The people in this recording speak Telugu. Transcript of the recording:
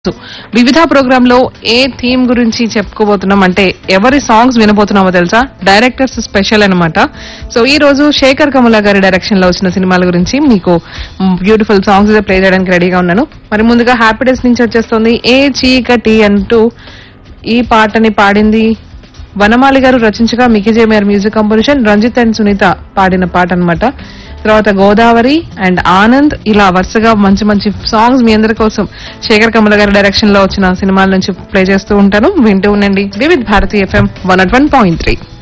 వివిధ ప్రోగ్రామ్ లో ఏ థీమ్ గురించి చెప్పుకోబోతున్నాం అంటే ఎవరి సాంగ్స్ వినబోతున్నామో తెలుసా డైరెక్టర్స్ స్పెషల్ అన్నమాట సో ఈ రోజు శేఖర్ కమల గారి డైరెక్షన్ లో వచ్చిన సినిమాల గురించి మీకు బ్యూటిఫుల్ సాంగ్స్ ప్లే చేయడానికి రెడీగా ఉన్నాను మరి ముందుగా హ్యాపీ డేస్ నుంచి వచ్చేస్తుంది ఏ చీకటి అంటూ ఈ పాటని పాడింది వనమాలి గారు రచించగా Mickey J Meyer music composition Ranjith and Sunitha పాడిన పాట అన్నమాట తర్వాత గోదావరి అండ్ ఆనంద్ ఇలా వరుసగా మంచి మంచి సాంగ్స్ మీ అందరి కోసం శేఖర్ కమల గారి డైరెక్షన్ లో వచ్చిన సినిమాల నుంచి ప్లే చేస్తూ ఉంటాను వింటూ ఉండండి Vividh Bharati FM one at one point three